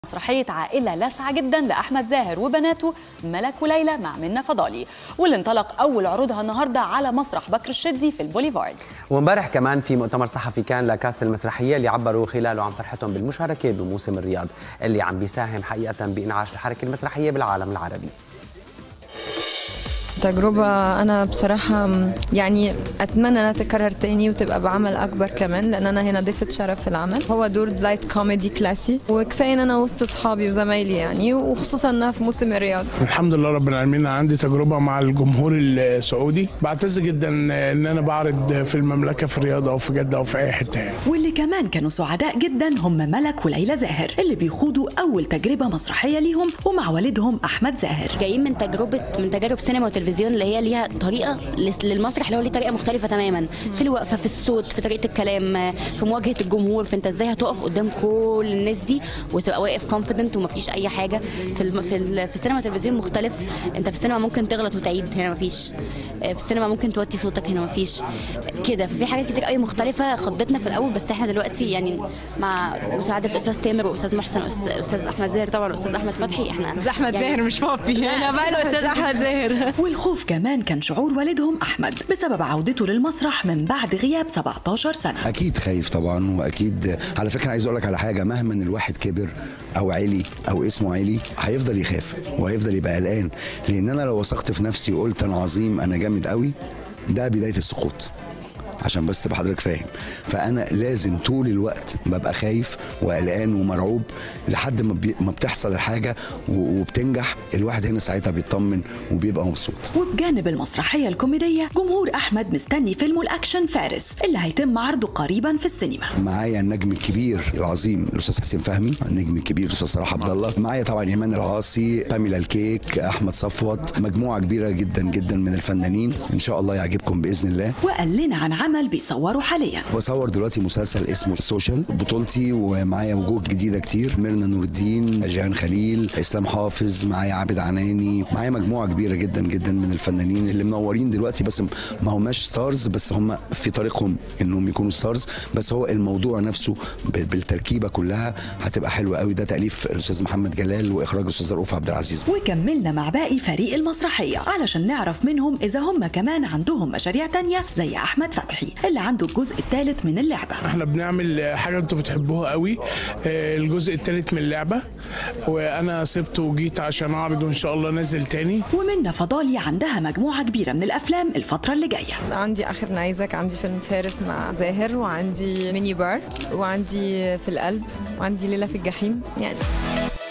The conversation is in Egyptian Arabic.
مسرحية عائلة لاسعة جدا لأحمد زاهر وبناته ملك وليلى مع منى فضالي واللي انطلق أول عروضها النهاردة على مسرح بكر الشدي في البوليفارد وامبارح كمان في مؤتمر صحفي كان لكاست المسرحيه اللي عبروا خلاله عن فرحتهم بالمشاركه بموسم الرياض اللي عم بيساهم حقيقه بانعاش الحركه المسرحيه بالعالم العربي تجربة أنا بصراحة يعني أتمنى أنها تتكرر تاني وتبقى بعمل أكبر كمان لأن أنا هنا ضيفة شرف في العمل هو دور لايت كوميدي كلاسي وكفاية إن أنا وسط أصحابي وزمايلي يعني وخصوصا إنها في موسم الرياض الحمد لله رب العالمين عندي تجربة مع الجمهور السعودي بعتز جدا ان انا بعرض في المملكة في الرياض او في جدة او في اي حتة يعني واللي كمان كانوا سعداء جدا هم ملك وليلى زاهر اللي بيخوضوا اول تجربه مسرحيه ليهم ومع والدهم احمد زاهر جايين من تجربه من تجارب سينما وتلفزيون اللي هي ليها طريقه لس- للمسرح اللي هو ليه طريقه مختلفه تماما في الوقفه في الصوت في طريقه الكلام في مواجهه الجمهور في انت ازاي هتقف قدام كل الناس دي وتبقى واقف كونفيدنت ومفيش اي حاجه في الم... في, ال... في السينما والتلفزيون مختلف انت في السينما ممكن تغلط وتعيد هنا مفيش في السينما ممكن توطي صوتك هنا مفيش كده في حاجات كتير قوي مختلفه خضتنا في الاول بس احنا دلوقتي يعني مع مساعده استاذ تامر واستاذ محسن واستاذ احمد زاهر طبعا واستاذ احمد فتحي احنا أستاذ أحمد يعني- زاهر مش بابي أنا بقى الأستاذ أحمد زاهر والخوف كمان كان شعور والدهم احمد بسبب عودته للمسرح من بعد غياب 17 سنه اكيد خايف طبعا واكيد على فكره عايز اقول لك على حاجه مهما إن الواحد كبر او علي او اسمه علي هيفضل يخاف وهيفضل يبقى قلقان لان انا لو وثقت في نفسي وقلت انا عظيم انا جامد قوي ده بدايه السقوط عشان بس تبقى حضرتك فاهم فانا لازم طول الوقت ببقى خايف وقلقان ومرعوب لحد ما, بي... ما بتحصل الحاجه و- وبتنجح الواحد هنا ساعتها بيطمن وبيبقى مبسوط وبجانب المسرحيه الكوميديه جمهور احمد مستني فيلمه الاكشن فارس اللي هيتم عرضه قريبا في السينما معايا النجم الكبير العظيم الاستاذ حسين فهمي النجم الكبير الاستاذ صلاح عبد الله معايا طبعا ايمان العاصي باميلا الكيك احمد صفوت مجموعه كبيره جدا جدا من الفنانين ان شاء الله يعجبكم باذن الله وقال لنا عن عمل بيصوره حاليا بصور دلوقتي مسلسل اسمه السوشيال بطولتي ومعايا وجوه جديده كتير ميرنا نور الدين جيهان خليل اسلام حافظ معايا عابد عناني معايا مجموعه كبيره جدا جدا من الفنانين اللي منورين دلوقتي بس ما هماش ستارز بس هم في طريقهم انهم يكونوا ستارز بس هو الموضوع نفسه بال- بالتركيبه كلها هتبقى حلوه قوي ده تاليف الاستاذ محمد جلال واخراج الاستاذ رؤوف عبد العزيز وكملنا مع باقي فريق المسرحية علشان نعرف منهم إذا هم كمان عندهم مشاريع تانية زي أحمد فتحي اللي عنده الجزء الثالث من اللعبة احنا بنعمل حاجة انتوا بتحبوها قوي آه، الجزء الثالث من اللعبة وانا سبت وجيت عشان اعرض وان شاء الله نازل تاني ومنى فضالي عندها مجموعة كبيرة من الأفلام الفترة اللي جاية عندي آخر نيزك عندي فيلم فارس مع زاهر وعندي ميني بار وعندي في القلب وعندي ليلة في الجحيم يعني